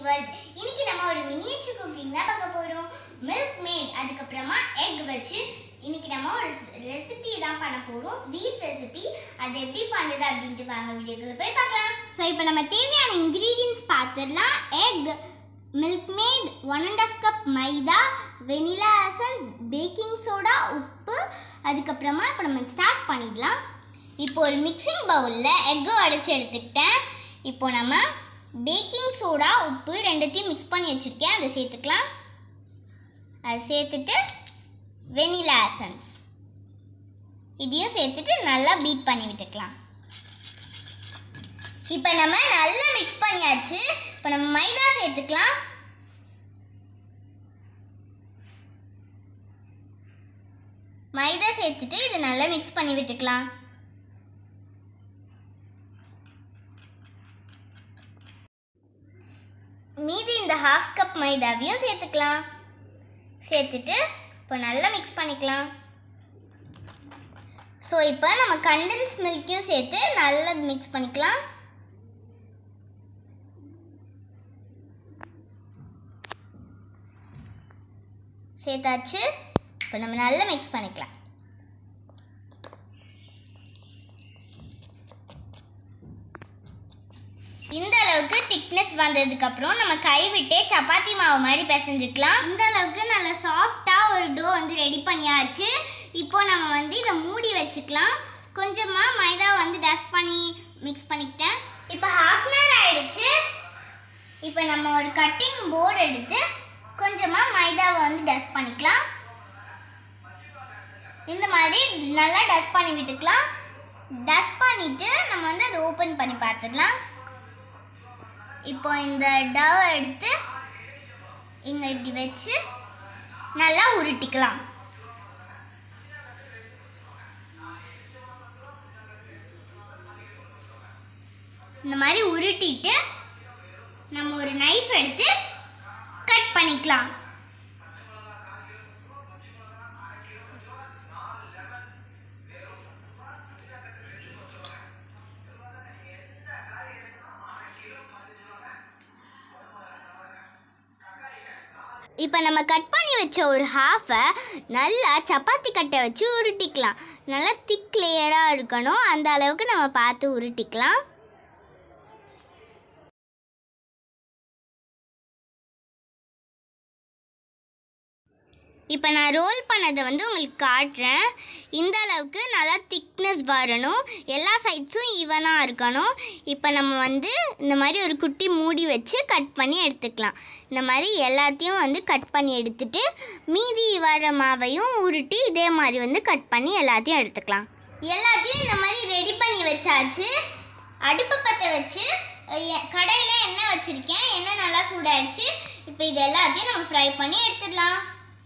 world இன்னைக்கு நம்ம ஒரு மினியேச்சர் குக்கிங் தான் பார்க்க போறோம் மில்க் மேட் அதுக்கப்புறமா எக் வச்சு இன்னைக்கு நம்ம ஒரு ரெசிபி தான் பண்ண போறோம் ஸ்வீட் ரெசிபி அது எப்படி பண்ணுது அப்படின்ட்டு வாங்க வீடியோக்குள்ள போய் பார்க்கலாம் ஸோ இப்போ நம்ம தேவையான இன்க்ரீடியன்ஸ் பார்த்துடலாம் egg Milkmaid one and half cup maida vanilla essence baking soda உப்பு அதுக்கப்புறமா இப்போ நம்ம ஸ்டார்ட் பண்ணிடலாம் இப்போ ஒரு மிக்சிங் பவுலில் எக்கு அடைச்சி எடுத்துக்கிட்டேன் இப்போ நம்ம பேக்கிங் சோடா உப்பு ரெண்டுத்தையும் மிக்ஸ் பண்ணி வச்சுருக்கேன் அதை சேர்த்துக்கலாம் அதை சேர்த்துட்டு வெனிலா எசன்ஸ் இதையும் சேர்த்துட்டு நல்லா பீட் பண்ணி விட்டுக்கலாம் இப்போ நம்ம நல்லா மிக்ஸ் பண்ணியாச்சு இப்போ நம்ம மைதா சேர்த்துக்கலாம் மைதா சேர்த்துட்டு இதை நல்லா மிக்ஸ் பண்ணி விட்டுக்கலாம் மீதி இந்த ஹாஃப் கப் மைதாவையும் சேர்த்துக்கலாம் சேர்த்துட்டு இப்போ நல்லா மிக்ஸ் பண்ணிக்கலாம் ஸோ இப்போ நம்ம கண்டென்ஸ் மில்க்கையும் சேர்த்து நல்லா மிக்ஸ் பண்ணிக்கலாம் சேர்த்தாச்சு இப்போ நம்ம நல்லா மிக்ஸ் பண்ணிக்கலாம் இந்த அளவுக்கு திக்னஸ் வந்ததுக்கு அப்புறம் நம்ம கைவிட்டே சப்பாத்தி மாவு மாதிரி பிசைஞ்சுக்கலாம் இந்த அளவுக்கு நல்ல சாஃப்டா ஒரு டோ வந்து ரெடி பண்ணியாச்சு இப்போ நம்ம வந்து இதை மூடி வச்சுக்கலாம் கொஞ்சமா மைதா வந்து டஸ்ட் பண்ணி மிக்ஸ் பண்ணிக்கிட்டேன் இப்போ ஹாஃப் அன் ஹவர் ஆயிடுச்சு இப்போ நம்ம ஒரு கட்டிங் போர்டு எடுத்து கொஞ்சமா மைதாவை வந்து டஸ்ட் பண்ணிக்கலாம் இந்த மாதிரி நல்லா டஸ்ட் பண்ணி விட்டுக்கலாம் டஸ்ட் பண்ணிட்டு நம்ம வந்து அதை ஓப்பன் பண்ணி பார்த்துடலாம் இப்போ இந்த டவ் எடுத்து இங்க இப்படி வச்சு நல்லா உருட்டிக்கலாம் இந்த மாதிரி உருட்டிட்டு நம்ம ஒரு நைஃப் எடுத்து கட் பண்ணிக்கலாம் இப்போ நம்ம கட் பண்ணி வச்ச ஒரு ஹாஃபை நல்லா சப்பாத்தி கட்டை வச்சு உருட்டிக்கலாம் நல்லா திக் லேயராக இருக்கணும் அந்த அளவுக்கு நம்ம பார்த்து உருட்டிக்கலாம் இப்போ நான் ரோல் பண்ணதை வந்து உங்களுக்கு காட்டுறேன் இந்த அளவுக்கு நல்லா திக்னஸ் வரணும் எல்லா சைட்ஸும் ஈவனாக இருக்கணும் இப்போ நம்ம வந்து இந்த மாதிரி ஒரு குட்டி மூடி வச்சு கட் பண்ணி எடுத்துக்கலாம் இந்த மாதிரி எல்லாத்தையும் வந்து கட் பண்ணி எடுத்துட்டு மீதி வர மாவையும் உருட்டி இதே மாதிரி வந்து கட் பண்ணி எல்லாத்தையும் எடுத்துக்கலாம் எல்லாத்தையும் இந்த மாதிரி ரெடி பண்ணி வச்சாச்சு அடுப்பு பற்ற வச்சு கடையில் எண்ணெய் வச்சுருக்கேன் எண்ணெய் நல்லா சூடாயிடுச்சு இப்போ இது எல்லாத்தையும் நம்ம ஃப்ரை பண்ணி எடுத்துடலாம்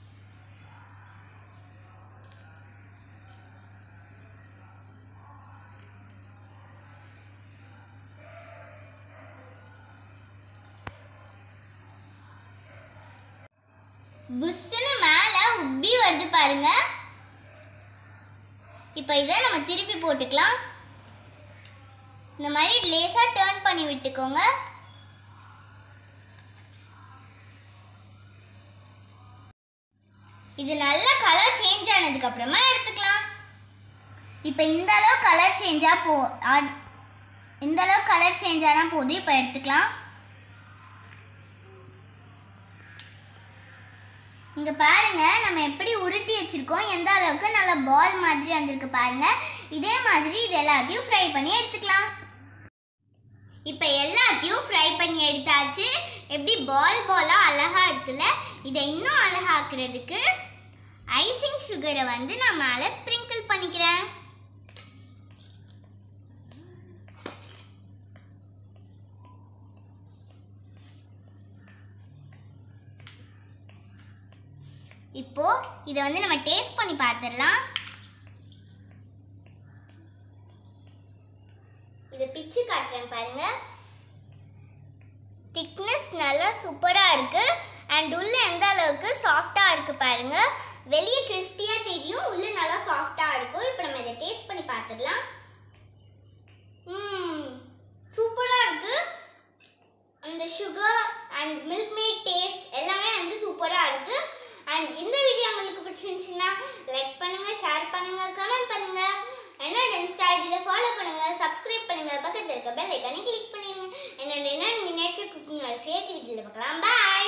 புஷ்ஷுன்னு மேலே உப்பி வருது பாருங்க இப்போ இதை நம்ம திருப்பி போட்டுக்கலாம் இந்த மாதிரி லேசாக டேர்ன் பண்ணி விட்டுக்கோங்க இது நல்ல கலர் சேஞ்ச் ஆனதுக்கு அப்புறமா எடுத்துக்கலாம் இப்போ இந்த அளவு கலர் சேஞ்சா போ அது- இந்த அளவு கலர் சேஞ்ச் ஆனால் போதும் இப்போ எடுத்துக்கலாம் இங்க பாருங்க நம்ம எப்படி உருட்டி வச்சிருக்கோம் எந்த அளவுக்கு நல்ல பால் மாதிரி வந்திருக்கு பாருங்க இதே மாதிரி இது எல்லாத்தையும் ஃப்ரை பண்ணி எடுத்துக்கலாம் இப்போ எல்லாத்தையும் ஃப்ரை பண்ணி எடுத்தாச்சு எப்படி பால் பாலா அழகா இருக்குல்ல இதை இன்னும் அழகாக்குறதுக்கு ஐசிங் சுகரை வந்து நான் மேலே ஸ்ப்ரிங்கிள் பண்ணிக்கிறேன் இப்போ இதை வந்து நம்ம டேஸ்ட் பண்ணி பார்த்துடலாம் இதை பிச்சு காட்டுறேன் பாருங்க திக்னஸ் நல்லா சூப்பராக இருக்கு அண்ட் உள்ள எந்த அளவுக்கு சாஃப்டாக இருக்கு பாருங்க வெளியே கிறிஸ்பியாக தெரியும் உள்ள நல்லா சாஃப்டாக இருக்கும் இப்போ நம்ம இதை டேஸ்ட் பண்ணி பார்த்துடலாம் ம் சூப்பராக இருக்கு அந்த சுகர் அண்ட் அண்ட் இந்த வீடியோ உங்களுக்கு பிடிச்சிருந்துச்சுன்னா லைக் பண்ணுங்க ஷேர் பண்ணுங்க கமெண்ட் பண்ணுங்க என்னோட இன்ஸ்டா ஐடியில் ஃபாலோ பண்ணுங்க சப்ஸ்கிரைப் பண்ணுங்க பக்கத்தில் இருக்க பெல் ஐக்கானே கிளிக் பண்ணிடுங்க என்னோட என்ன மினியேச்சர் குக்கிங் கிரியேட்டிவிட்டியில் பார்க்கலாம் பாய்